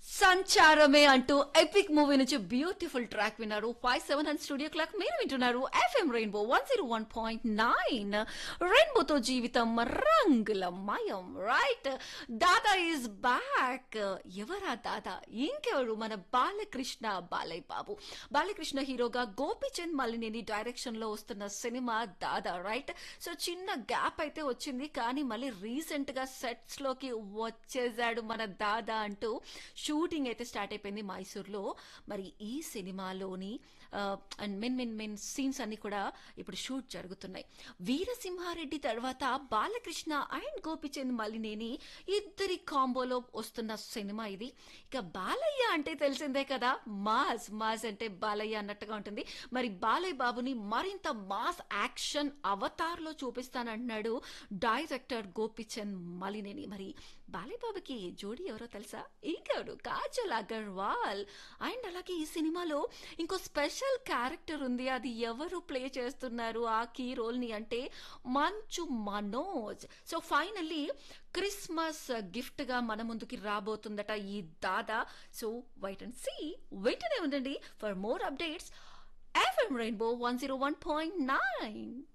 సంచారమే అంటూ epic movie నుంచి beautiful track విన్నారు five seven and studio clock మీరు వింటున్నారు FM rainbow one zero one point nine రెయిన్బోతో జీవితం రంగుల మయం రైట్ దాదా ఈజ్ బ్యాక్ ఎవరా దాదా ఇంకెవరు మన బాలకృష్ణ బాలయ్య బాబు బాలకృష్ణ హీరోగా గోపిచంద్ మల్లినేని డైరెక్షన్ లో వస్తున్న సినిమా దాదా రైట్ సో చిన్న గ్యాప్ అయితే వచ్చింది కానీ మళ్ళీ రీసెంట్ గా సెట్స్ లోకి వచ్చేసాడు మన దాదా అంటూ షూటింగ్ అయితే స్టార్ట్ అయిపోయింది మైసూర్లో మరి ఈ సినిమాలోని and men men men scenes అన్ని కూడా ఇప్పుడు షూట్ జరుగుతున్నాయి వీరసింహారెడ్డి తర్వాత బాలకృష్ణ అండ్ గోపిచంద్ మల్లినేని ఇద్దరి కాంబోలో వస్తున్న సినిమా ఇది ఇక బాలయ్య అంటే తెలిసిందే కదా మాస్ మాస్ అంటే బాలయ్య అన్నట్టుగా ఉంటుంది మరి బాలయ్య బాబుని మరింత మాస్ యాక్షన్ అవతార్లో చూపిస్తానంటున్నాడు డైరెక్టర్ గోపిచంద్ మలినేని మరి బాలయ్య బాబుకి జోడీ ఎవరో తెలుసా ఇంకెవరు కాజల్ అగర్వాల్ అండ్ అలాగే ఈ సినిమాలో ఇంకో స్పెషల్ క్యారెక్టర్ ఉంది అది ఎవరు ప్లే చేస్తున్నారు ఆ కీ రోల్ ని అంటే Manchu Manoj so finally Christmas gift గా మన ముందుకి రాబోతుందట ఈ Dada so wait and see వెంటనే ఉండండి for more updates FM rainbow one zero one point nine